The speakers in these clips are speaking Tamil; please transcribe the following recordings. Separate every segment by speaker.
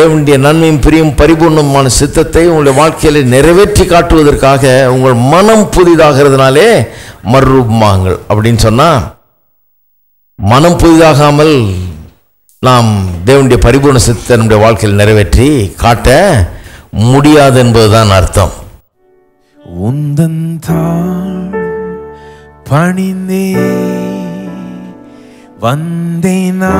Speaker 1: தேவனுடைய நன்மையும் பிரியும் பரிபூர்ணமான சித்தத்தை உங்களுடைய வாழ்க்கையில நிறைவேற்றி காட்டுவதற்காக உங்கள் மனம் புதிதாகிறதுனாலே மறுரூபமாங்கள் அப்படின்னு சொன்னா மனம் புதிதாகாமல் நாம் தேவனுடைய பரிபூர்ண சித்தத்தை நம்முடைய வாழ்க்கையில் நிறைவேற்றி காட்ட முடியாது என்பதுதான் அர்த்தம்
Speaker 2: உந்தன் தாழ் பணிந்தே வந்தேனா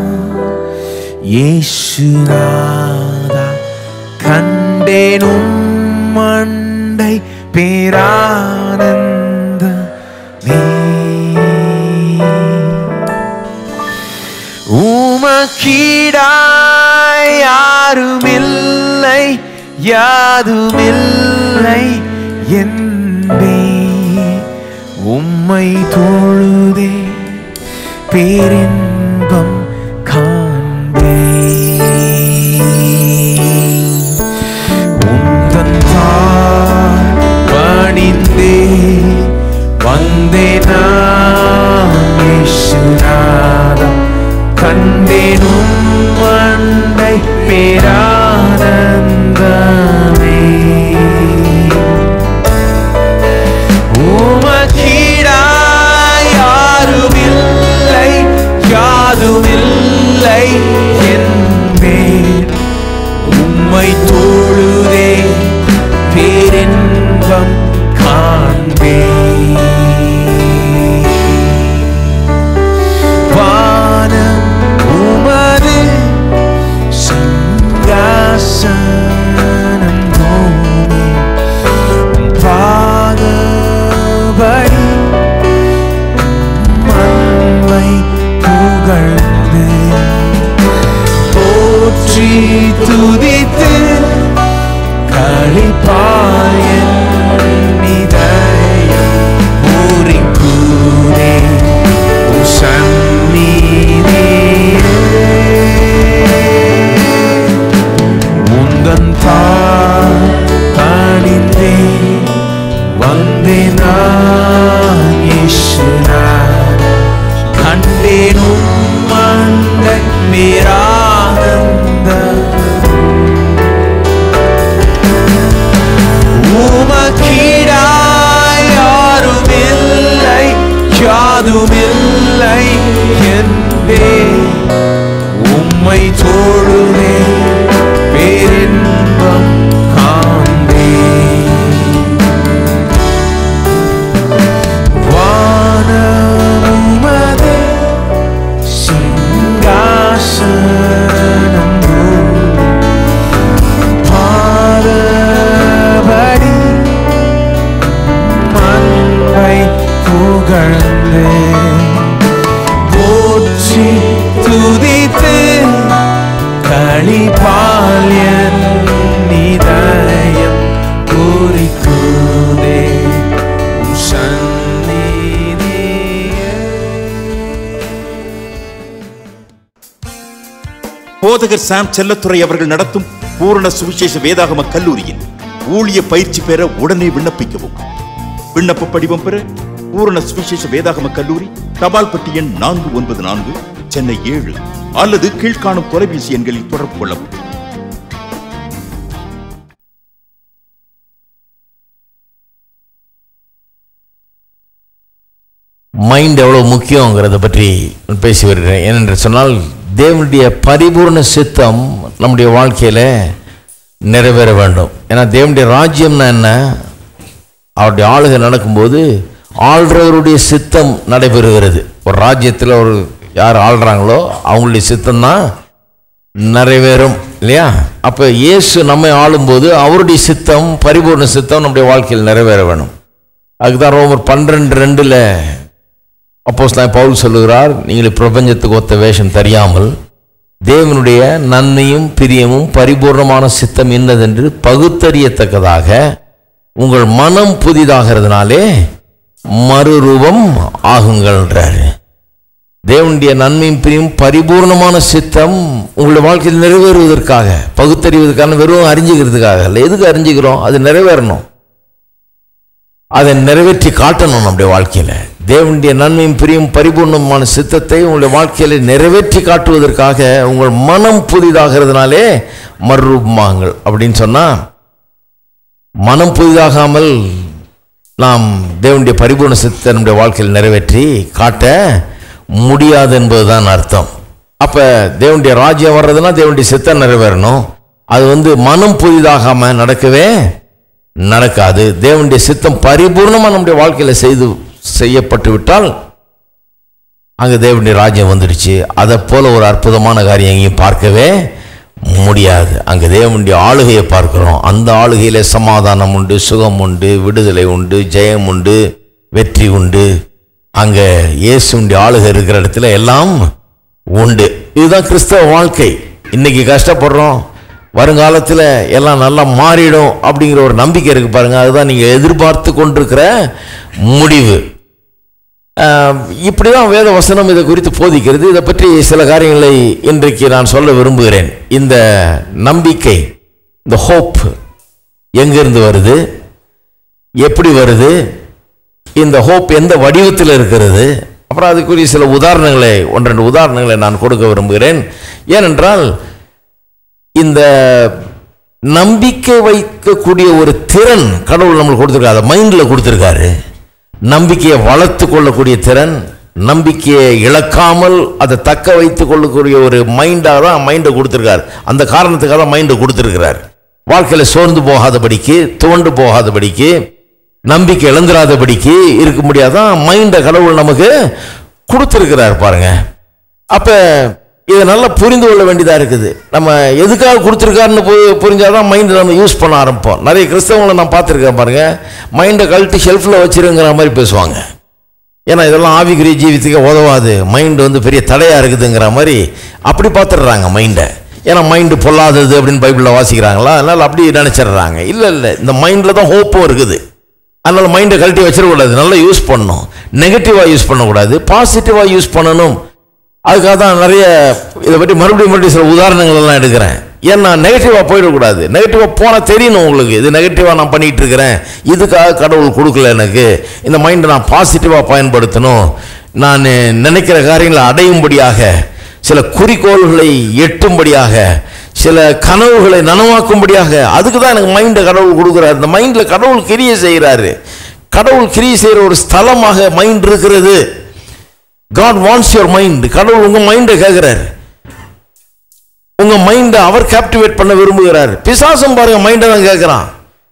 Speaker 2: இயேசுநாதா கண்டேனும் மண்டை பேரானந்த உமக்கீடாய் யாருமில்லை யாதுமில்லை என்பே உம்மை தொழுதே பேரின்பம் காண்பே உந்தன் தாழ் பணிந்தே வந்தே நான் இயேசுநாதா கண்டேனும் மண்டை பேரானந்தமே உமக்கீடாய் யாருமில்லை யாதுமில்லை என்பேன் உம்மை தொழுதே பேரின்பம் காண்பே வானம் உமது சிங்காசனம் பூமி பாதபடி மண்மை புகழ்ந்து போற்றி துதித்து களிப்பாயன் நிதயம் பூரிக்குதே உம் சந்நிதியே உந்தன் தாழ் பணிந்தே வந்தே நான் இயேசுநாதா. கண்டேனும் மண்டை பேரானந்த உமக்கீடாய் யாருமில்லை யாதுமில்லை என்பே உம்மை தொழுதே பேரின்பம் காண்பே வானமுமது சிங்காசனம் பாரபடி மண்பை புகழ்ந்து போற்றி துதித்து களிபால்யன் நிதயம் குறிக்குதே உம் சந்நிதியே
Speaker 3: போதகர் சாம் செல்லத்துறை அவர்கள் நடத்தும் பூரண சுவிசேஷ வேதாகம கல்லூரியில் ஊழிய பயிற்சி பெற உடனே விண்ணப்பிக்கவும் விண்ணப்ப படிவம் பெற பூரண சுவிசேஷ வேதாகம கல்லூரி தபால் பெட்டி எண் நான்கு ஒன்பது நான்கு சென்னை ஏழு அல்லது கீழ்காணும் தொலைபேசி எண்களில் தொடர்பு கொள்ளவும்
Speaker 1: மைண்ட் எவ்வளோ முக்கியங்கிறத பற்றி நான் பேசி வருகிறேன் ஏனென்று சொன்னால் தேவனுடைய பரிபூர்ண சித்தம் நம்முடைய வாழ்க்கையில் நிறைவேற வேண்டும் ஏன்னா தேவனுடைய ராஜ்யம்னா என்ன அவருடைய ஆளுகை நடக்கும்போது ஆள்றவருடைய சித்தம் நடைபெறுகிறது ஒரு ராஜ்யத்தில் ஒரு யார் ஆள்றாங்களோ அவங்களுடைய சித்தம் தான் நிறைவேறும் இல்லையா அப்போ இயேசு நம்மை ஆளும்போது அவருடைய சித்தம் பரிபூர்ண சித்தம் நம்முடைய வாழ்க்கையில் நிறைவேற வேணும் அதுக்குதான் ரோமர் பன்னிரெண்டு ரெண்டில் அப்போஸ் பவுல் சொல்லுகிறார் நீங்கள் பிரபஞ்சத்துக்கு ஒத்த வேஷம் தெரியாமல் தேவனுடைய நன்மையும் பிரியமும் பரிபூர்ணமான சித்தம் என்னதென்று பகுத்தறியத்தக்கதாக உங்கள் மனம் புதிதாகிறதுனாலே மறுரூபம் ஆகுங்கள்ன்றார் தேவனுடைய நன்மையும் பிரியும் பரிபூர்ணமான சித்தம் உங்களுடைய வாழ்க்கையில் நிறைவேறுவதற்காக பகுத்தறிவதற்கான வெறும் அறிஞ்சுக்கிறதுக்காக இல்லை எதுக்கு அறிஞ்சுக்கிறோம் அது நிறைவேறணும் அதை நிறைவேற்றி காட்டணும் நம்முடைய வாழ்க்கையில் தேவனுடைய நன்மையும் பிரியும் பரிபூர்ணமான சித்தத்தை உங்களுடைய வாழ்க்கையில நிறைவேற்றி காட்டுவதற்காக உங்கள் மனம் புதிதாகிறதுனாலே மறுரூபமாங்கள் அப்படின்னு சொன்னா மனம் புதிதாகாமல் நாம் தேவனுடைய பரிபூர்ண சித்தத்தை நம்முடைய வாழ்க்கையில் நிறைவேற்றி காட்ட முடியாது என்பதுதான் அர்த்தம் அப்ப தேவனுடைய ராஜ்யம் வர்றதுன்னா தேவனுடைய சித்தம் நிறைவேறணும் அது வந்து மனம் புதிதாகாம நடக்கவே நடக்காது தேவனுடைய சித்தம் பரிபூர்ணமா நம்முடைய வாழ்க்கையில செய்து செய்யப்பட்டு விட்டால் அங்க தேவனுடைய ராஜ்யம் வந்துடுச்சு அதை போல ஒரு அற்புதமான காரியம் எங்கேயும் பார்க்கவே முடியாது அங்க தேவனுடைய ஆளுகையை பார்க்கிறோம் அந்த ஆளுகையில சமாதானம் உண்டு சுகம் உண்டு விடுதலை உண்டு ஜெயம் உண்டு வெற்றி உண்டு அங்க இயேசுடைய ஆளுகை இருக்கிற இடத்துல எல்லாம் உண்டு இதுதான் கிறிஸ்தவ வாழ்க்கை இன்னைக்கு கஷ்டப்படுறோம் வருங்காலத்தில் எல்லாம் நல்லா மாறிடும் அப்படிங்கிற ஒரு நம்பிக்கை இருக்கு பாருங்க அதுதான் நீங்க எதிர்பார்த்து கொண்டிருக்கிற முடிவு ஆஹ் இப்படிதான் வேத வசனம் இதை குறித்து போதிக்கிறது இதை பற்றி சில காரியங்களை இன்றைக்கு நான் சொல்ல விரும்புகிறேன் இந்த நம்பிக்கை இந்த ஹோப் எங்கிருந்து வருது எப்படி வருது இந்த ஹோப் எந்த வடிவத்தில் இருக்கிறது அப்புறம் அதுக்குரிய சில உதாரணங்களை ஒன்றெண்டு உதாரணங்களை நான் கொடுக்க விரும்புகிறேன் ஏனென்றால் இந்த நம்பிக்கை வைக்கக்கூடிய ஒரு திறன் கடவுள் நம்மளுக்கு கொடுத்துருக்காரு அதை மைண்டில் கொடுத்துருக்காரு நம்பிக்கையை வளர்த்து கொள்ளக்கூடிய திறன் நம்பிக்கையை இழக்காமல் அதை தக்க வைத்துக் கொள்ளக்கூடிய ஒரு மைண்டாக தான் மைண்டை கொடுத்துருக்காரு அந்த காரணத்துக்காக தான் மைண்டை கொடுத்துருக்கிறார் வாழ்க்கையில் சோர்ந்து போகாதபடிக்கு துவண்டு போகாதபடிக்கு நம்பிக்கை இழந்துராதபடிக்கு இருக்க முடியாதான் மைண்டை கடவுள் நமக்கு கொடுத்துருக்கிறார் பாருங்க அப்ப இதை நல்லா புரிந்து கொள்ள வேண்டியதா இருக்குது நம்ம எதுக்காக கொடுத்துருக்காருன்னு பு- புரிஞ்சாதான் மைண்டை நம்ம யூஸ் பண்ண ஆரம்பிப்போம் நிறைய கிறிஸ்தவங்களை நான் பார்த்துருக்கேன் பாருங்க மைண்டை கழட்டி ஷெல்ஃபில் வச்சிருங்கிற மாதிரி பேசுவாங்க ஏன்னா இதெல்லாம் ஆவிக்குரிய ஜீவித்துக்கு உதவாது மைண்டு வந்து பெரிய தடையாக இருக்குதுங்கிற மாதிரி அப்படி பார்த்துடுறாங்க மைண்டை ஏன்னா மைண்டு பொல்லாதது அப்படின்னு பைபிளில் வாசிக்கிறாங்களா அதனால் அப்படி நினச்சிடுறாங்க இல்லை இல்லை இந்த மைண்டில் தான் ஹோப்பும் இருக்குது அதனால் மைண்டை கழட்டி வச்சிடக்கூடாது நல்லா யூஸ் பண்ணணும் நெகட்டிவாக யூஸ் பண்ணக்கூடாது பாசிட்டிவாக யூஸ் பண்ணணும் அதுக்காக தான் நிறைய இதை பற்றி மறுபடியும் மறுபடியும் சில உதாரணங்கள் எல்லாம் எடுக்கிறேன் ஏன்னா நெகட்டிவாக போயிடக்கூடாது நெகட்டிவாக போனால் தெரியணும் உங்களுக்கு இது நெகட்டிவாக நான் பண்ணிகிட்டு இருக்கிறேன் இதுக்காக கடவுள் கொடுக்கல எனக்கு இந்த மைண்டை நான் பாசிட்டிவாக பயன்படுத்தணும் நான் நினைக்கிற காரியங்களை அடையும்படியாக சில குறிக்கோள்களை எட்டும்படியாக சில கனவுகளை நனவாக்கும்படியாக அதுக்கு தான் எனக்கு மைண்டை கடவுள் கொடுக்குறாரு இந்த மைண்டில் கடவுள் கிரியை செய்கிறாரு கடவுள் கிரியை செய்கிற ஒரு ஸ்தலமாக மைண்ட் இருக்கிறது காட் வாண்ட்ஸ் யுவர் மைண்ட் கடவுள் உங்க மைண்டை கேட்கிறாரு உங்க மைண்டை அவர் கேப்டிவேட் பண்ண விரும்புகிறார் பிசாசம் பாருங்க மைண்டை தான் கேட்கிறான்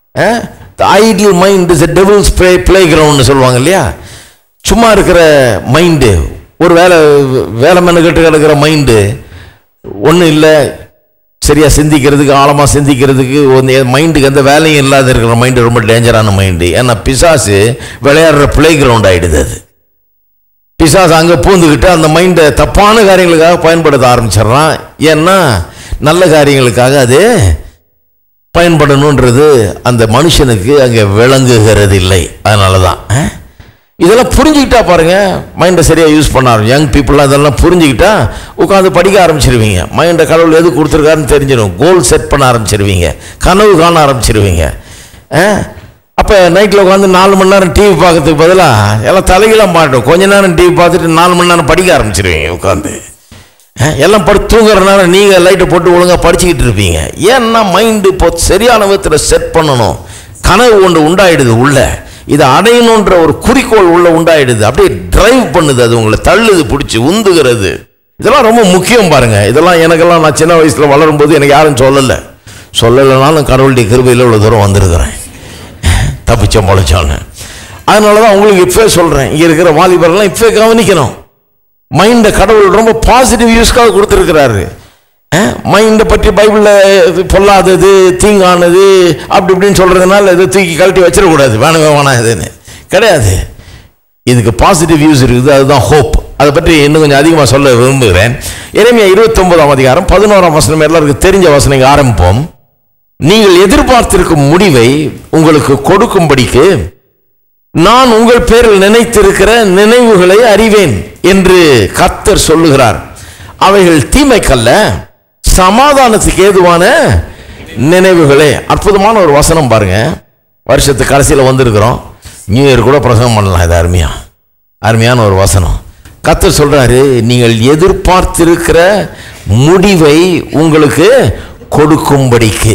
Speaker 1: ideal mind is devil's play play கிரவுண்ட்னு சொல்லுவாங்க இல்லையா சும்மா இருக்கிற மைண்டு ஒரு வேலை வேலை மெனக்கட்டு கிடக்கிற மைண்டு ஒன்றும் இல்லை சரியா சிந்திக்கிறதுக்கு ஆழமாக சிந்திக்கிறதுக்கு ஒன்று மைண்டுக்கு எந்த வேலையும் இல்லாத இருக்கிற மைண்டு ரொம்ப டேஞ்சரான மைண்டு ஏன்னா பிசாசு விளையாடுற பிளே கிரவுண்ட் ஆயிடுது அது பிசாசு அங்கே பூந்துக்கிட்டு அந்த மைண்டை தப்பான காரியங்களுக்காக பயன்படுத்த ஆரம்பிச்சிடுறான் ஏன்னா நல்ல காரியங்களுக்காக அது பயன்படணுன்றது அந்த மனுஷனுக்கு அங்கே விளங்குகிறது இல்லை அதனால தான் அஹ்? இதெல்லாம் புரிஞ்சுக்கிட்டா பாருங்க மைண்டை சரியாக யூஸ் பண்ண ஆரம்பிச்சு யங் பீப்புளாக இதெல்லாம் புரிஞ்சுக்கிட்டா உட்காந்து படிக்க ஆரம்பிச்சிருவீங்க மைண்டை கடவுள் எது கொடுத்துருக்காருன்னு தெரிஞ்சிடும் கோல் செட் பண்ண ஆரம்பிச்சிருவீங்க கனவு காண ஆரம்பிச்சிருவீங்க அப்போ நைட்டில் உட்காந்து நாலு மணி நேரம் டிவி பார்க்கறதுக்கு பதிலாக எல்லாம் தலைகளாக மாட்டோம் கொஞ்ச நேரம் டிவி பார்த்துட்டு நாலு மணி நேரம் படிக்க ஆரம்பிச்சிருவீங்க உட்காந்து அஹ், எல்லாம் படுத்து தூங்குற நேரம் நீங்கள் லைட்டை போட்டு ஒழுங்காக படிச்சுக்கிட்டு இருப்பீங்க ஏன்னா மைண்டு இப்போ சரியான விதத்தில் செட் பண்ணணும் கனவு ஒன்று உண்டாயிடுது உள்ள இதை அடையணுன்ற ஒரு குறிக்கோள் உள்ள உண்டாயிடுது அப்படியே டிரைவ் பண்ணுது அது உங்களை தள்ளுது பிடிச்சி உந்துகிறது இதெல்லாம் ரொம்ப முக்கியம் பாருங்க இதெல்லாம் எனக்கெல்லாம் நான் சின்ன வயசில் வளரும்போது எனக்கு யாரும் சொல்லலை சொல்லலைனாலும் கடவுளுடைய கிருபையில் இவ்வளோ தூரம் வந்திருக்கிறேன் தப்பிச்ச முளைச்சான்னு அதனால தான் உங்களுக்கு இப்போ சொல்கிறேன் இங்கே இருக்கிற வாலிபர்லாம் இப்போ கவனிக்கணும் மைண்டை கடவுள் ரொம்ப பாசிட்டிவ் யூஸ்க்காக கொடுத்துருக்கிறாரு மைண்டை பற்றி பைபிளில் பொல்லாதது தீங்கானது அப்படி இப்படின்னு சொல்கிறதுனால இதை தூக்கி கழட்டி வச்சிடக்கூடாது வேணவே வேணாம் இதுன்னு கிடையாது இதுக்கு பாசிட்டிவ் யூஸ் இருக்குது அதுதான் ஹோப் அதை பற்றி இன்னும் கொஞ்சம் அதிகமாக சொல்ல விரும்புகிறேன் இறைமையா இருபத்தொன்பதாம் அதிகாரம் பதினோராம் வசனம் எல்லாருக்கும் தெரிஞ்ச வசனம் இங்க ஆரம்பிப்போம் நீங்கள் எதிர்பார்த்திருக்கும் முடிவை உங்களுக்கு கொடுக்கும்படிக்கு நான் உங்கள் பேரில் நினைத்திருக்கிற நினைவுகளை அறிவேன் என்று கர்த்தர் சொல்லுகிறார் அவைகள் தீமைக்கல்ல சமாதானத்துக்கு ஏதுவான நினைவுகளே அற்புதமான ஒரு வசனம் பாருங்க வருஷத்து கடைசியில் வந்திருக்கிறோம் நியூ இயர் கூட பிரசங்கம் பண்ணலாம் இது அருமையா அருமையான ஒரு வசனம் கர்த்தர் சொல்றாரு நீங்கள் எதிர்பார்த்திருக்கிற முடிவை உங்களுக்கு கொடுக்கும்படிக்கு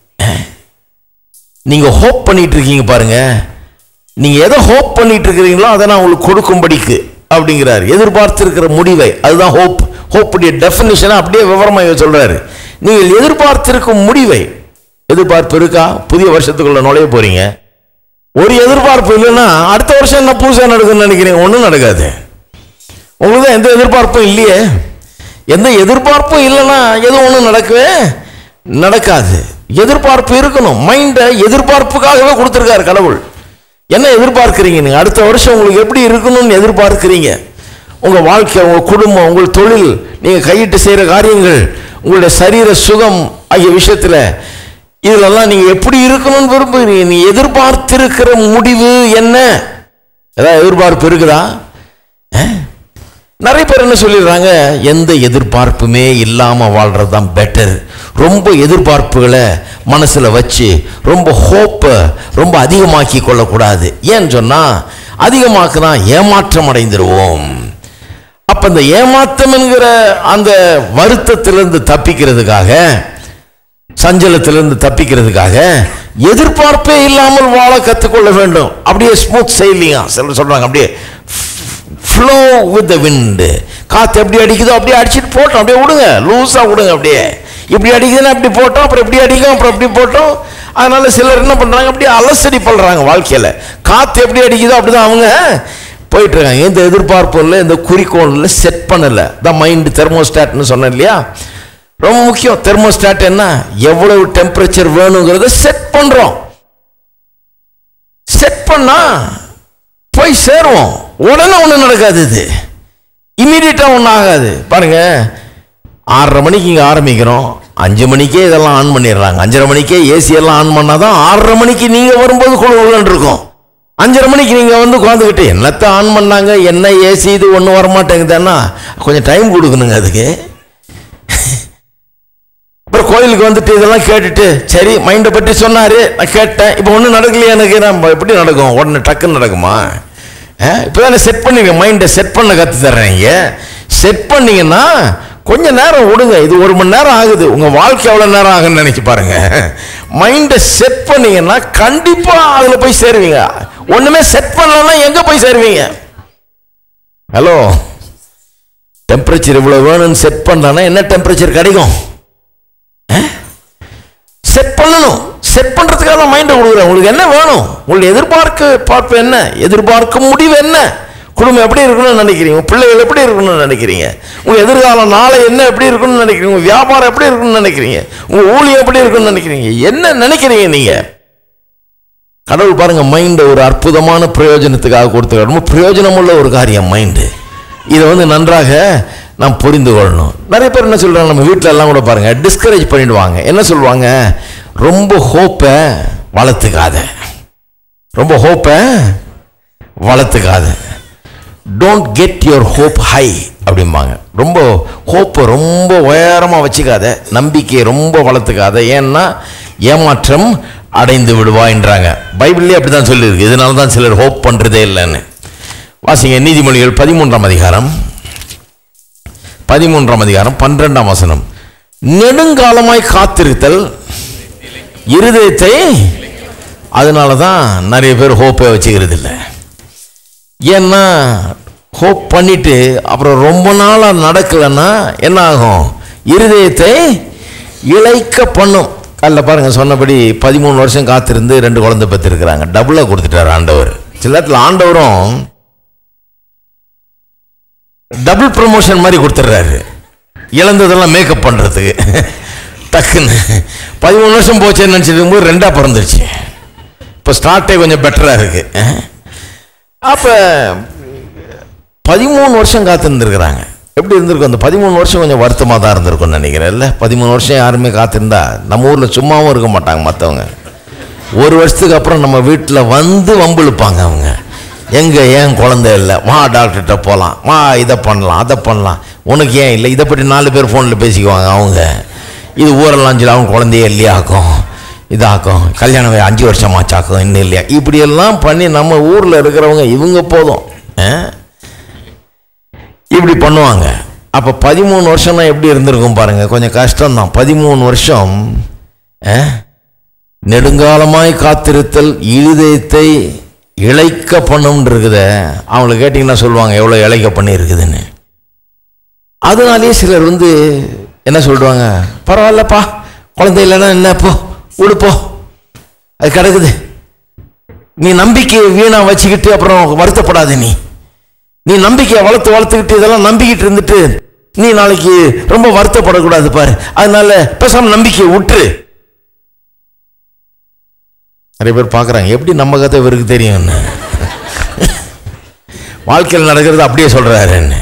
Speaker 1: நீங்க ஹோப் பண்ணிட்டு இருக்கீங்க பாருங்க நீங்க எதை ஹோப் பண்ணிட்டு இருக்கிறீங்களோ அதை நான் உங்களுக்கு கொடுக்கும்படிக்கு அப்படிங்கிறாரு எதிர்பார்த்திருக்கிற முடிவை அதுதான் ஹோப் ஹோப்புடைய டெஃபினிஷனை அப்படியே விவரமாக இவர் சொல்றாரு நீங்கள் எதிர்பார்த்திருக்கும் முடிவை எதிர்பார்ப்பு இருக்கா புதிய வருஷத்துக்குள்ள நுழைய போறீங்க ஒரு எதிர்பார்ப்பு இல்லைன்னா அடுத்த வருஷம் என்ன புதுசாக நடக்கும்னு நினைக்கிறீங்க ஒன்றும் நடக்காது உங்களுக்கு தான் எந்த எதிர்பார்ப்பும் இல்லையே எந்த எதிர்பார்ப்பும் இல்லைன்னா எதுவும் ஒன்றும் நடக்கவே நடக்காது எதிர்பார்ப்பு இருக்கணும் மைண்டை எதிர்பார்ப்புக்காகவே கொடுத்துருக்காரு கடவுள் என்ன எதிர்பார்க்குறீங்க நீங்கள் அடுத்த வருஷம் உங்களுக்கு எப்படி இருக்கணும்னு எதிர்பார்க்குறீங்க உங்கள் வாழ்க்கை உங்கள் குடும்பம் உங்கள் தொழில் நீங்கள் கையிட்டு செய்கிற காரியங்கள் உங்களுடைய சரீர சுகம் ஆகிய விஷயத்தில் இதிலெல்லாம் நீங்கள் எப்படி இருக்கணும்னு விரும்புகிறீங்க நீ எதிர்பார்த்திருக்கிற முடிவு என்ன ஏதாவது எதிர்பார்ப்பு இருக்குதா நிறைய பேர் என்ன சொல்லிடுறாங்க எந்த எதிர்பார்ப்புமே இல்லாமல் வாழ்கிறது தான் பெட்டர் ரொம்ப எதிர்பார்ப்புகளை மனசில் வச்சு ரொம்ப ஹோப்பை ரொம்ப அதிகமாக்கி கொள்ளக்கூடாது ஏன்னு சொன்னால் அதிகமாக்குனா ஏமாற்றம் அடைந்துருவோம் அப்போ இந்த ஏமாற்றம் என்கிற அந்த வருத்தத்திலிருந்து தப்பிக்கிறதுக்காக சஞ்சலத்திலிருந்து தப்பிக்கிறதுக்காக எதிர்பார்ப்பே இல்லாமல் வாழ கற்றுக்கொள்ள வேண்டும் அப்படியே ஸ்மூத் செயலியா சிலர் சொல்றாங்க அப்படியே ஃப்ளோ வித் த விண்டு காற்று எப்படி அடிக்குதோ அப்படியே அடிச்சிட்டு போட்டோம் அப்படியே விடுங்க லூஸாக விடுங்க அப்படியே இப்படி அடிக்குதுன்னா அப்படி போட்டோம் அப்புறம் இப்படி அடிக்கும் அப்புறம் இப்படி போட்டோம் அதனால சிலர் என்ன பண்ணுறாங்க அப்படியே அலசடி பண்ணுறாங்க வாழ்க்கையில் காற்று எப்படி அடிக்குதோ அப்படிதான் அவங்க போயிட்டு இருக்காங்க எந்த எதிர்பார்ப்பும் இல்லை எந்த குறிக்கோளில் செட் பண்ணலை த மைண்ட் தெர்மோஸ்டாட்னு சொன்னேன் இல்லையா ரொம்ப முக்கியம் தெர்மோஸ்டாட் என்ன எவ்வளவு டெம்பரேச்சர் வேணுங்கிறத செட் பண்றோம் செட் பண்ணா போய் சேருவோம் உடனே ஒன்றும் நடக்காது இது இமீடியட்டா ஒன்றும் ஆகாது பாருங்க ஆறரை மணிக்கு இங்கே ஆரம்பிக்கிறோம் அஞ்சு மணிக்கே இதெல்லாம் ஆன் பண்ணிடுறாங்க அஞ்சரை மணிக்கே ஏசி எல்லாம் ஆன் பண்ணாதான் ஆறரை மணிக்கு நீங்கள் வரும்போது குழு இருக்கும் அஞ்சரை மணிக்கு நீங்கள் வந்து உட்காந்துக்கிட்டு என்னத்தை ஆன் பண்ணாங்க என்ன ஏசி இது ஒன்றும் வரமாட்டேங்குதுன்னா கொஞ்சம் டைம் கொடுக்கணுங்க அதுக்கு அப்புறம் கோயிலுக்கு வந்துட்டு இதெல்லாம் கேட்டுட்டு சரி மைண்டை பற்றி சொன்னாரு நான் கேட்டேன் இப்போ ஒன்றும் நடக்கலையே எனக்கு நம்ம எப்படி நடக்கும் உடனே டக்குன்னு நடக்குமா இப்போ தானே செட் பண்ணுங்க மைண்டை செட் பண்ண கற்று தர்றீங்க செட் பண்ணீங்கன்னா கொஞ்ச நேரம் விடுங்க இது ஒரு மணி நேரம் ஆகுது உங்கள் வாழ்க்கை எவ்வளோ நேரம் ஆகுன்னு நினைச்சு பாருங்க மைண்டை செட் பண்ணீங்கன்னா கண்டிப்பாக அதில் போய் சேருவீங்க ஒன்றுமே செட் பண்ணலன்னா எங்கே போய் சேருவீங்க ஹலோ டெம்பரேச்சர் இவ்வளோ வேணும்னு செட் பண்ணலன்னா என்ன டெம்பரேச்சர் கிடைக்கும் செட் பண்ணணும் செட் பண்றதுக்காக தான் மைண்டை கொடுக்குறேன் உங்களுக்கு என்ன வேணும் உங்களுக்கு எதிர்பார்க்க பார்ப்பு என்ன எதிர்பார்க்கும் முடிவு என்ன குடும்பம் எப்படி இருக்கணும்னு நினைக்கிறீங்க உங்க பிள்ளைகள் எப்படி இருக்கணும்னு நினைக்கிறீங்க உங்க எதிர்காலம் நாளை என்ன எப்படி இருக்கணும்னு நினைக்கிறீங்க உங்க வியாபாரம் எப்படி இருக்கணும்னு நினைக்கிறீங்க உங்க ஊழியம் எப்படி இருக்கணும்னு நினைக்கிறீங்க என்ன நினைக்கிறீங்க நீங்க கடவுள் பாருங்க மைண்டை ஒரு அற்புதமான பிரயோஜனத்துக்காக கொடுத்துருக்காரு ரொம்ப பிரயோஜனமுள்ள ஒரு காரியம் மைண்டு இதை வந்து நன்றாக நாம் புரிந்து கொள்ளணும் நிறைய பேர் என்ன சொல்றாங்க நம்ம வீட்டில் எல்லாம் கூட பாருங்க டிஸ்கரேஜ் பண்ணிடுவாங்க என்ன சொல்லுவாங்க ரொம்ப ஹோப்பை வளர்த்துக்காத ரொம்ப ஹோப்பை வளர்த்துக்காத don't get your hope high அப்படிம்பாங்க ரொம்ப ஹோப்பை ரொம்ப உயரமாக வச்சுக்காத நம்பிக்கையை ரொம்ப வளர்த்துக்காத ஏன்னா ஏமாற்றம் அடைந்து விடுவான்றாங்க பைபிள்லேயே அப்படி தான் சொல்லியிருக்கு இதனால தான் சிலர் ஹோப் பண்ணுறதே இல்லைன்னு வாசிங்க நீதிமொழிகள் பதிமூன்றாம் அதிகாரம் பதிமூன்றாம் அதிகாரம் பன்னிரெண்டாம் வசனம் நெடுங்காலமாய் காத்திருத்தல் இருதயத்தை அதனால தான் நிறைய பேர் ஹோப்பை வச்சுக்கிறது இல்லை ஏன்னா ஹோப் பண்ணிட்டு அப்புறம் ரொம்ப நாளாக நடக்கலைன்னா என்ன ஆகும் இருதயத்தை இழைக்க பண்ணும் அல்ல பாருங்க சொன்னபடி பதிமூணு வருஷம் காத்திருந்து ரெண்டு குழந்தை பெற்றிருக்கிறாங்க டபுளாக கொடுத்துட்டார் ஆண்டவர் சில நேரத்தில் ஆண்டவரும் டபுள் ப்ரொமோஷன் மாதிரி கொடுத்துட்றாரு இழந்ததெல்லாம் மேக்கப் பண்ணுறதுக்கு டக்குன்னு பதிமூணு வருஷம் போச்சேன்னு நினச்சிட்டு இருக்கும்போது ரெண்டாக பிறந்துருச்சு இப்போ ஸ்டார்ட்டே கொஞ்சம் பெட்டராக இருக்குது அப்போ பதிமூணு வருஷம் காத்திருந்துருக்குறாங்க எப்படி இருந்திருக்கும் அந்த பதிமூணு வருஷம் கொஞ்சம் வருத்தமாக தான் இருந்திருக்கும்னு நினைக்கிறேன் இல்லை பதிமூணு வருஷம் யாருமே காத்திருந்தா நம்ம ஊரில் சும்மாவும் இருக்க மாட்டாங்க மற்றவங்க ஒரு வருஷத்துக்கு அப்புறம் நம்ம வீட்டில் வந்து வம்பிழுப்பாங்க அவங்க எங்கே ஏன் குழந்தை இல்லை வா டாக்டர்கிட்ட போகலாம் வா இதை பண்ணலாம் அதை பண்ணலாம் உனக்கு ஏன் இல்லை இதை பற்றி நாலு பேர் ஃபோனில் பேசிக்குவாங்க அவங்க இது ஊரெல்லாம் சொல்லி அவங்க குழந்தையே இல்லையாக்கும் இதாக்கும் கல்யாணம் வய- அஞ்சு வருஷமாச்சாக்கும் இன்னும் இல்லையா இப்படியெல்லாம் பண்ணி நம்ம ஊரில் இருக்கிறவங்க இவங்க போதும் ஆ? இப்படி பண்ணுவாங்க அப்போ பதிமூணு வருஷம்னா எப்படி இருந்திருக்கும் பாருங்க கொஞ்சம் கஷ்டம்தான் பதிமூணு வருஷம் அஹ், நெடுங்காலமாய் காத்திருத்தல் இருதயத்தை இழைக்க பண்ணும்னு இருக்குதே அவங்களை கேட்டிங்கன்னா சொல்லுவாங்க எவ்வளோ இழைக்க பண்ணி இருக்குதுன்னு அதனாலேயே சிலர் வந்து என்ன சொல்றாங்க பரவாயில்லப்பா குழந்தை இல்லைன்னா என்ன போ உடுப்போ அது கிடக்குது நீ நம்பிக்கையை வீணா வச்சுக்கிட்டு அப்புறம் வருத்தப்படாத நீ நீ நம்பிக்கையை வளர்த்து வளர்த்துக்கிட்டு இதெல்லாம் நம்பிக்கிட்டு இருந்துட்டு நீ நாளைக்கு ரொம்ப வருத்தப்படக்கூடாது பாரு அதனால பேசாம நம்பிக்கையை விட்டுரு நிறைய பேர் பார்க்குறாங்க எப்படி நம்ம கதை இவருக்கு தெரியும்னு வாழ்க்கையில் நடக்கிறது அப்படியே சொல்றாருன்னு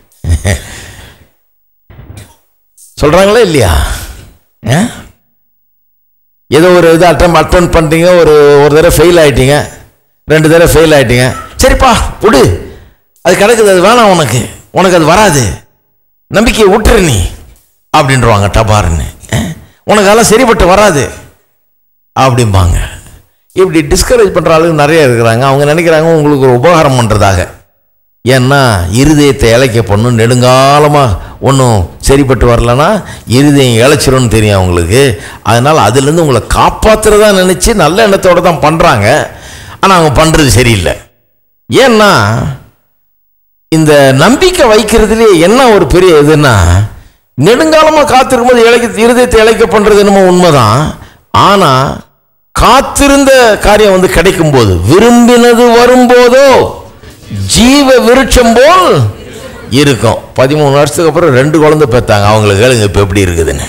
Speaker 1: சொல்றாங்களா இல்லையா ஆ? ஏதோ ஒரு இது அட்டம் அட்டன் பண்ணிட்டீங்க ஒரு ஒரு தடவை ஃபெயில் ஆயிட்டீங்க ரெண்டு தடவை ஃபெயில் ஆயிட்டீங்க சரிப்பா விடு அது கிடக்குது அது வேணாம் உனக்கு உனக்கு அது வராது நம்பிக்கையை விட்டுரு நீ அப்படின்றவாங்க டபாருன்னு ஆ? உனக்கு அதெல்லாம் சரிப்பட்டு வராது அப்படிம்பாங்க இப்படி டிஸ்கரேஜ் பண்ணுற ஆளுங்க நிறைய இருக்கிறாங்க அவங்க நினைக்கிறாங்க உங்களுக்கு ஒரு உபகாரம் பண்ணுறதாக ஏன்னா இருதயத்தை இழைக்க பண்ணும் நெடுங்காலமாக ஒன்றும் சரிப்பட்டு வரலன்னா இருதயம் இழைச்சிரும்னு தெரியும் அவங்களுக்கு அதனால் அதுலேருந்து உங்களை காப்பாற்றுறதா நினச்சி நல்ல எண்ணத்தோட தான் பண்ணுறாங்க ஆனால் அவங்க பண்ணுறது சரியில்லை ஏன்னா இந்த நம்பிக்கை வைக்கிறதுலே என்ன ஒரு பெரிய இதுன்னா நெடுங்காலமாக காத்திருக்கும்போது இழைக்க இருதயத்தை இழைக்க பண்ணுறது என்னமோ உண்மைதான் ஆனால் காத்திருந்த காரியம் வந்து கிடைக்கும்போது விரும்பினது வரும்போதோ ஜீவ விருட்சம் போல் இருக்கும் பதிமூணு வருஷத்துக்கு அப்புறம் ரெண்டு குழந்தை பெற்றாங்க அவங்களுக்கு கேளுங்க இப்போ எப்படி இருக்குதுன்னு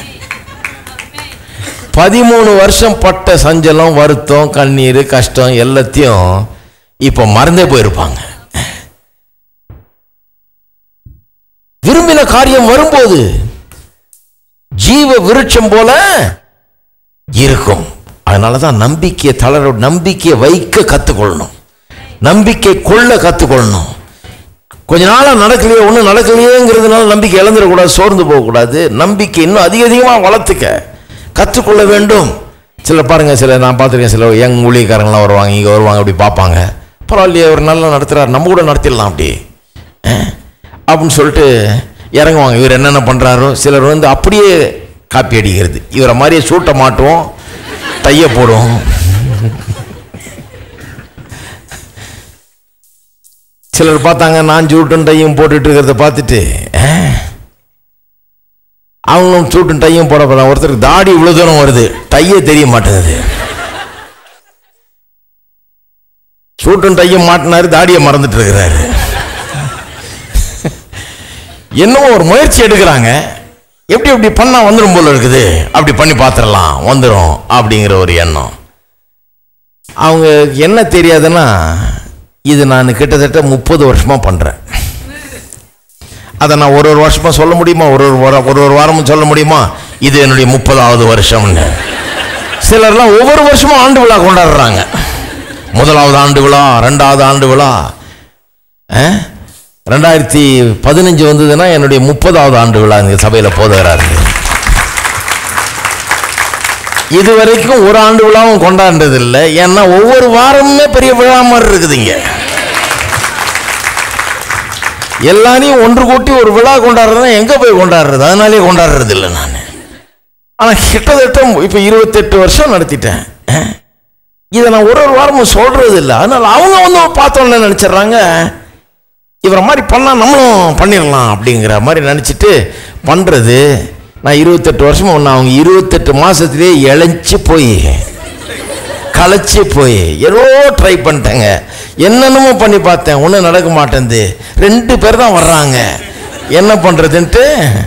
Speaker 1: பதிமூணு வருஷம் பட்ட சஞ்சலம் வருத்தம் கண்ணீர் கஷ்டம் எல்லாத்தையும் இப்போ மறந்தே போயிருப்பாங்க விரும்பின காரியம் வரும்போது ஜீவ விருட்சம் போல இருக்கும் அதனால தான் நம்பிக்கையை தளர நம்பிக்கையை வைக்க கற்றுக்கொள்ளணும் நம்பிக்கை கொள்ள கற்றுக்கொள்ளணும் கொஞ்ச நாளாக நடக்கலையே ஒன்றும் நடக்கலையேங்கிறதுனால நம்பிக்கை இழந்துடக்கூடாது சோர்ந்து போகக்கூடாது நம்பிக்கை இன்னும் அதிக அதிகமாக வளர்த்துக்க கற்றுக்கொள்ள வேண்டும் சில பாருங்க சில நான் பார்த்துருக்கேன் சில யங் ஊழியக்காரங்களாம் வருவாங்க இங்கே வருவாங்க அப்படி பார்ப்பாங்க பரவாயில்லையே அவர் நல்லா நடத்துகிறார் நம்ம கூட நடத்திடலாம் அப்படி அஹ், அப்படின்னு சொல்லிட்டு இறங்குவாங்க இவர் என்னென்ன பண்ணுறாரோ சிலர் வந்து அப்படியே காப்பி அடிக்கிறது இவரை மாதிரியே சூட்டை மாட்டுவோம் டைய போடுவோம் சிலர் பார்த்தாங்க நான் சூட்டும் டையும் போட்டுட்டு இருக்கிறத பார்த்துட்டு "ஆ, அவங்களும் சூட்டும் டையும் போட போறாங்க ஒருத்தருக்கு தாடி இவ்வளோ தூரம் வருது டையே தெரிய மாட்டேங்குது சூட்டும் டையும் மாட்டினாரு தாடியை மறந்துட்டு இருக்கிறாரு என்னமோ ஒரு முயற்சி எடுக்கிறாங்க எப்படி எப்படி பண்ணா வந்துடும் போல இருக்குது அப்படி பண்ணி பார்த்துடலாம் வந்துடும் அப்படிங்கிற ஒரு எண்ணம் அவங்க என்ன தெரியாதுன்னா இது நான் கிட்டத்தட்ட முப்பது வருஷமா பண்றேன் அதை நான் ஒரு ஒரு வருஷமா சொல்ல முடியுமா ஒரு ஒரு வாரம் ஒரு ஒரு வாரமும் சொல்ல முடியுமா இது என்னுடைய முப்பதாவது வருஷம்னு சிலர்லாம் ஒவ்வொரு வருஷமும் ஆண்டு விழா கொண்டாடுறாங்க முதலாவது ஆண்டு விழா ரெண்டாவது ஆண்டு விழா அஹ்? ரெண்டாயிரத்தி பதினஞ்சு வந்ததுன்னா என்னுடைய முப்பதாவது ஆண்டு விழா இந்த சபையில் போதுகிறாரு இது வரைக்கும் ஒரு ஆண்டு விழாவும் கொண்டாடுறது இல்லை ஏன்னா ஒவ்வொரு வாரமுமே பெரிய விழா மாதிரி இருக்குதுங்க எல்லாரையும் ஒன்று கூட்டி ஒரு விழா கொண்டாடுறதுனா எங்க போய் கொண்டாடுறது அதனாலே கொண்டாடுறது இல்லை நான் ஆனா கிட்டத்தட்ட இப்போ இருபத்தெட்டு வருஷம் நடத்திட்டேன் அஹ். இதை நான் ஒரு ஒரு வாரமும் சொல்றது இல்லை அதனால அவங்க வந்து பார்த்தோன்னு நினைச்சிடுறாங்க இவரை மாதிரி பண்ணால் நம்மளும் பண்ணிடலாம் அப்படிங்கிற மாதிரி நினச்சிட்டு பண்ணுறது நான் இருபத்தெட்டு வருஷமா ஒன்று அவங்க இருபத்தெட்டு மாதத்துலேயே இழைச்சி போய் களைச்சி போய் ஏதோ ட்ரை பண்ணிட்டேங்க என்னென்னமோ பண்ணி பார்த்தேன் ஒன்றும் நடக்க மாட்டேங்குது ரெண்டு பேர் தான் வர்றாங்க என்ன பண்ணுறதுன்ட்டு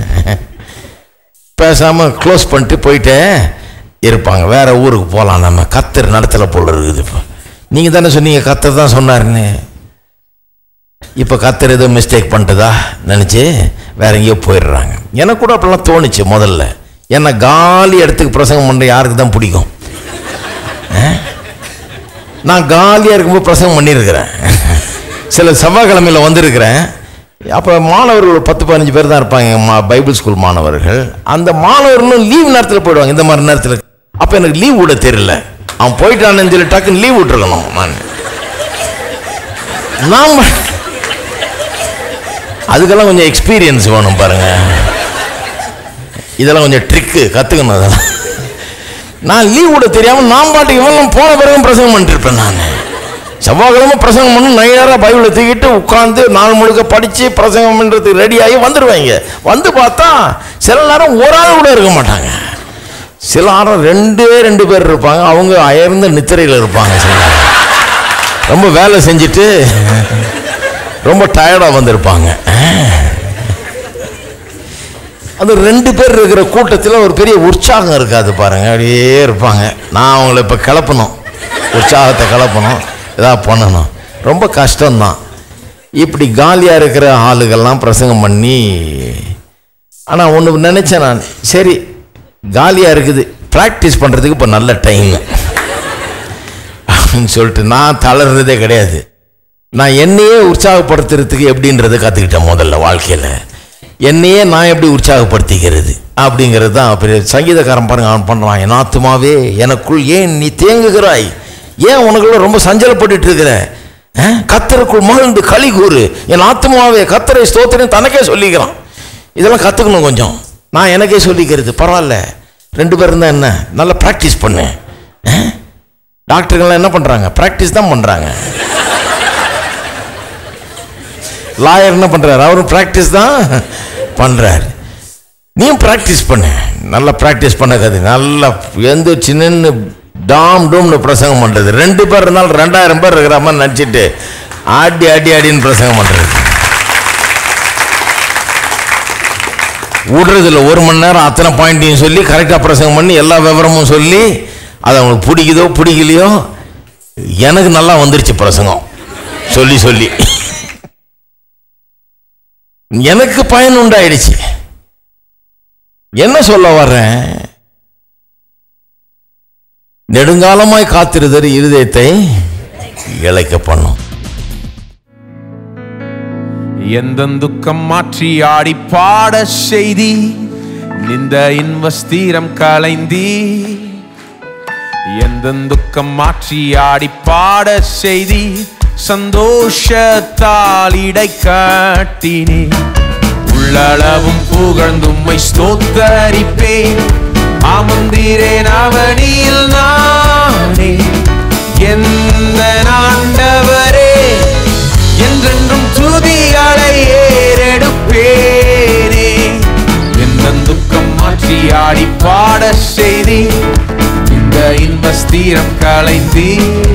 Speaker 1: பேசாமல் க்ளோஸ் பண்ணிட்டு போயிட்டு இருப்பாங்க வேற ஊருக்கு போகலாம் நம்ம கத்தர் நடத்தல போல இருக்குது இப்போ நீங்கள் தானே சொன்னீங்க கத்தர் தான் சொன்னாருன்னு இப்போ கத்தர் ஏதோ மிஸ்டேக் பண்ணிட்டதா நினச்சி வேற எங்கேயோ போயிடுறாங்க எனக்கு கூட அப்படிலாம் தோணுச்சு முதல்ல ஏன்னா காலி இடத்துக்கு பிரசங்கம் பண்ணுற யாருக்கு தான் பிடிக்கும் அஹ்? நான் காலியாக இருக்கும்போது பிரசங்கம் பண்ணியிருக்கிறேன் சில செவ்வாய்க்கிழமையில் வந்திருக்கிறேன் அப்போ மாணவர்கள் ஒரு பத்து பதினஞ்சு பேர் தான் இருப்பாங்க மா பைபிள் ஸ்கூல் மாணவர்கள் அந்த மாணவர்களும் லீவ் நேரத்தில் போயிடுவாங்க இந்த மாதிரி நேரத்தில் அப்போ எனக்கு லீவ் விட தெரியல அவன் போயிட்டான்னு சொல்லி டக்குன்னு லீவ் விட்டுருக்கணும் நான் நாம் அதுக்கெல்லாம் கொஞ்சம் எக்ஸ்பீரியன்ஸ் வேணும் பாருங்க இதெல்லாம் கொஞ்சம் ட்ரிக்கு கற்றுக்கணும் அதெல்லாம் நான் லீவ் விட தெரியாமல் நான் பாட்டுக்கு இவெல்லாம் போன பிறகு பிரசங்கம் பண்ணிட்டு இருப்பேன் நான் செவ்வாய்க்கிழமை பிரசங்கம் பண்ணி நையாராக பைபிளை தூக்கிட்டு உட்காந்து நாள் முழுக்க படித்து பிரசங்கம் பண்ணுறதுக்கு ரெடி ஆகி வந்துடுவாங்க வந்து பார்த்தா சில நேரம் ஒரு ஆள் கூட இருக்க மாட்டாங்க சில நேரம் ரெண்டே ரெண்டு பேர் இருப்பாங்க அவங்க அயர்ந்த நித்திரையில் இருப்பாங்க சில நேரம். ரொம்ப வேலை செஞ்சுட்டு ரொம்ப டயர்டாக வந்திருப்பாங்க அது ரெண்டு பேர் இருக்கிற கூட்டத்தில் ஒரு பெரிய உற்சாகம் இருக்காது பாருங்க அப்படியே இருப்பாங்க நான் அவங்கள இப்போ கிளப்பணும் உற்சாகத்தை கிளப்பணும் ஏதாவது பண்ணணும் ரொம்ப கஷ்டம்தான் இப்படி காலியாக இருக்கிற ஆளுகள்லாம் பிரசங்கம் பண்ணி ஆனால் ஒன்று நினச்சேன் நான் சரி காலியாக இருக்குது ப்ராக்டிஸ் பண்ணுறதுக்கு இப்போ நல்ல டைம் அப்படின்னு சொல்லிட்டு நான் தளர்றதே கிடையாது நான் என்னையே உற்சாகப்படுத்துறதுக்கு எப்படின்றத கற்றுக்கிட்டேன் முதல்ல வாழ்க்கையில் என்னையே நான் எப்படி உற்சாகப்படுத்திக்கிறது அப்படிங்கிறது தான் பெரிய சங்கீதக்காரன் பாருங்க அவன் பண்ணுறான் என் ஆத்துமாவே எனக்குள் ஏன் நீ தேங்குகிறாய் ஏன் உனக்குள்ள ரொம்ப சஞ்சலப்பட்டுட்டு இருக்கிற அஹ்? கத்தருக்குள் மகிழ்ந்து களி கூறு என் ஆத்துமாவே கத்தரை ஸ்தோத்திரம் தனக்கே சொல்லிக்கிறான் இதெல்லாம் கற்றுக்கணும் கொஞ்சம் நான் எனக்கே சொல்லிக்கிறது பரவாயில்ல ரெண்டு பேர் இருந்தால் என்ன நல்லா ப்ராக்டிஸ் பண்ணு அஹ்? டாக்டருங்கெல்லாம் என்ன பண்ணுறாங்க ப்ராக்டிஸ் தான் பண்ணுறாங்க லாயர் என்ன பண்ணுறாரு அவரும் ப்ராக்டிஸ் தான் பண்ணுறாரு நீயும் ப்ராக்டிஸ் பண்ணு நல்லா ப்ராக்டிஸ் பண்ண கதை நல்லா எந்த சின்ன டாம் டூம்னு பிரசங்கம் பண்ணுறது ரெண்டு பேர் இருந்தாலும் ரெண்டாயிரம் பேர் இருக்கிற மாதிரி நடிச்சிட்டு ஆடி ஆடி ஆடின்னு பிரசங்கம் பண்ணுறது விடுறதில்ல ஒரு மணி நேரம் அத்தனை பாயிண்ட்டையும் சொல்லி கரெக்டாக பிரசங்கம் பண்ணி எல்லா விவரமும் சொல்லி அது அவங்களுக்கு பிடிக்குதோ பிடிக்கலையோ எனக்கு நல்லா வந்துருச்சு பிரசங்கம் சொல்லி சொல்லி எனக்கு பயன் உண்டாயிடுச்சு என்ன சொல்ல வர்றேன் நெடுங்காலமாய் காத்திருதல் இருதயத்தை இழைக்க பண்ணும்
Speaker 2: எந்த துக்கம் மாற்றி ஆடி பாட செய்தி நிந்த இன்வஸ்தீரம் கலைந்தி எந்த துக்கம் மாற்றி ஆடி பாட செய்தி சந்தோஷத்தால் இடை காட்டினே உள்ளளவும் புகழ்ந்தும்மை ஸ்தோத்தரிப்பேன் அமர்ந்திரேன் அவனியில் நானே எந்த ஆண்டவரே என்றென்றும் துதிகளை ஏறெடுப்பேனே எந்த துக்கம் மாற்றி ஆடி பாட செய்தி இந்த இன்பஸ்தீரம் கலைந்தி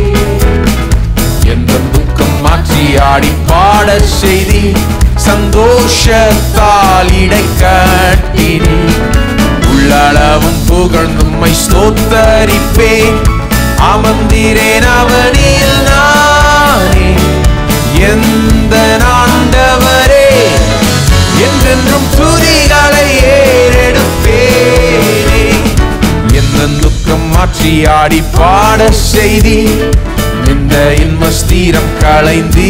Speaker 2: எந்த துக்கம் மாற்றி ஆடி பாட செய்தி சந்தோஷத்தால் இடை கட்டினி உள்ளளவும் புகழ்ந்தும்மை ஸ்தோத்தரிப்பேன் அமர்ந்திரேன் அவனில் நானே எந்த ஆண்டவரே என்றென்றும் துதிகளை ஏறெடுப்பேனே எந்த துக்கம் மாற்றி ஆடி பாட செய்தி இந்த இன்மஸ்தீரம் களைந்தி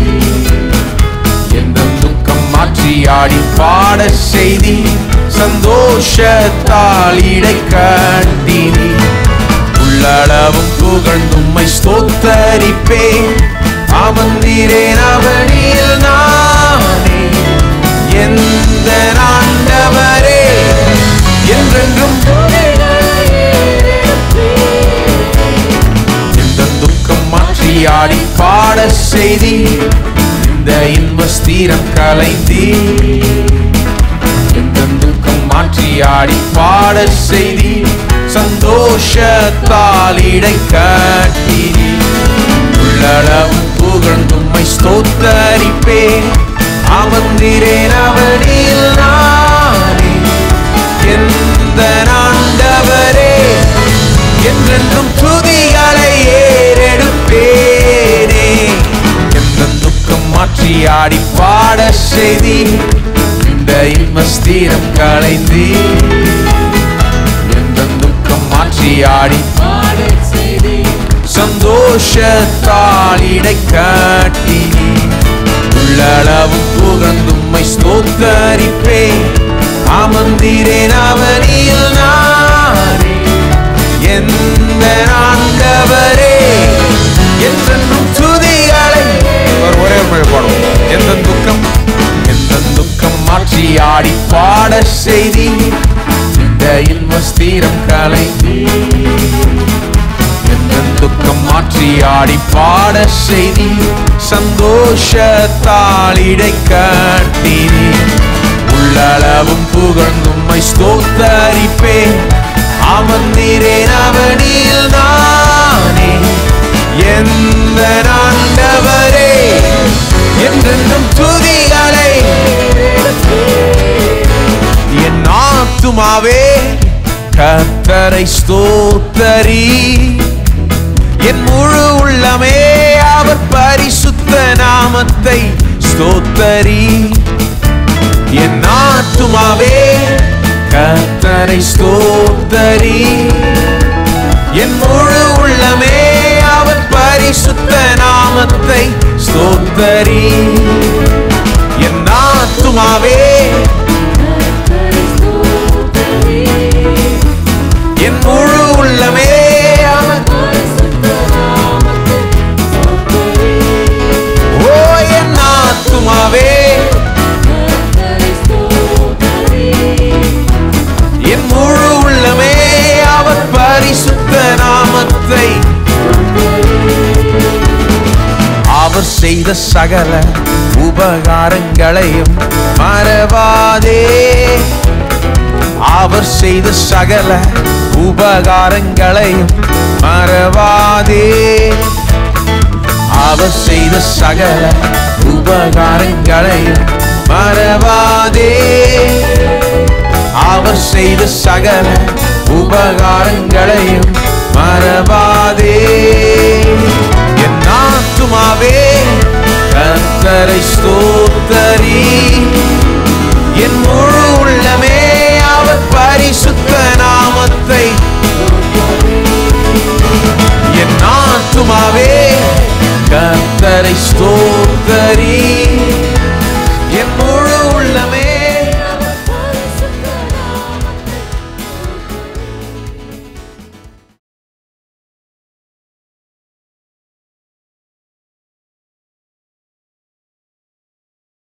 Speaker 2: எந்த துக்கம் மாற்றி ஆடி பாட செய்தி சந்தோஷத்தால் இடை கட்டினி உள்ளளவும் புகழ்ந்தும்மை ஸ்தோத்தரிப்பேன் அமர்ந்திரேன் அவனில் நானே எந்த ஆண்டவரே என்றென்றும் எந்த துக்கம் மாற்றி ஆடி பாட செய்தி இந்த இன்பஸ்தீரம் கலைந்தி எந்த துக்கம் மாற்றி ஆடி பாட செய்தி சந்தோஷத்தால் இடை கட்டினி உள்ளளவும் புகழ்ந்தும்மை ஸ்தோத்தரிப்பேன் அமர்ந்திரேன் அவனில் நானே எந்த ஆண்டவரே என்றென்றும் துதிகளை ஏறெடுப்பேனே எந்த துக்கம் மாற்றி ஆடி பாட செய்தி இந்த இன்மஸ்தீரம் கலைந்தி எந்த துக்கம் மாற்றி ஆடி பாட செய்தி சந்தோஷத்தால் இடை காட்டி உள்ளளவும் புகழ்ந்தும்மை ஸ்தோத்தரிப்பேன் அமர்ந்திரேன் அவனில் நானே எந்த ஆண்டவரே என்றென்றும் துதிகளை ஒரு ஒரே ஒரு முறை பாடுவோம் எந்த துக்கம் எந்த ஸ்திரம் கலைந்து எந்த துக்கம் மாற்றி ஆடி பாட செய்தி சந்தோஷத்தால் இடை கட்டினி உள்ளளவும் புகழ்ந்தும்மை ஸ்தோத்தரிப்பேன் அமர்ந்திரேன் அவனில் நானே எந்த ஆண்டவரே என்றென்றும் துதிகளை என் ஆத்துமாவே கத்தரை ஸ்தோத்தரி என் முழு உள்ளமே அவர் பரிசுத்த நாமத்தை ஸ்தோத்தரி என் ஆத்துமாவே கத்தரை ஸ்தோத்தரி என் முழு உள்ளமே அவர் பரிசுத்த நாமத்தை ஸ்தோத்தரி என் ஆத்துமாவே என் முழு உள்ளமே அவர் ஓ என் ஆத்துமாவே என் முழு உள்ளமே அவர் பரிசுத்த நாமத்தை அவர் செய்த சகல உபகாரங்களையும் மறவாதே அவர் செய்த சகல உபகாரங்களையும் மறவாதே அவர் செய்த சகல உபகாரங்களையும் மறவாதே அவர் செய்த சகல உபகாரங்களையும் மறவாதே என் ஆத்துமாவே கர்த்தரை ஸ்தோத்தரி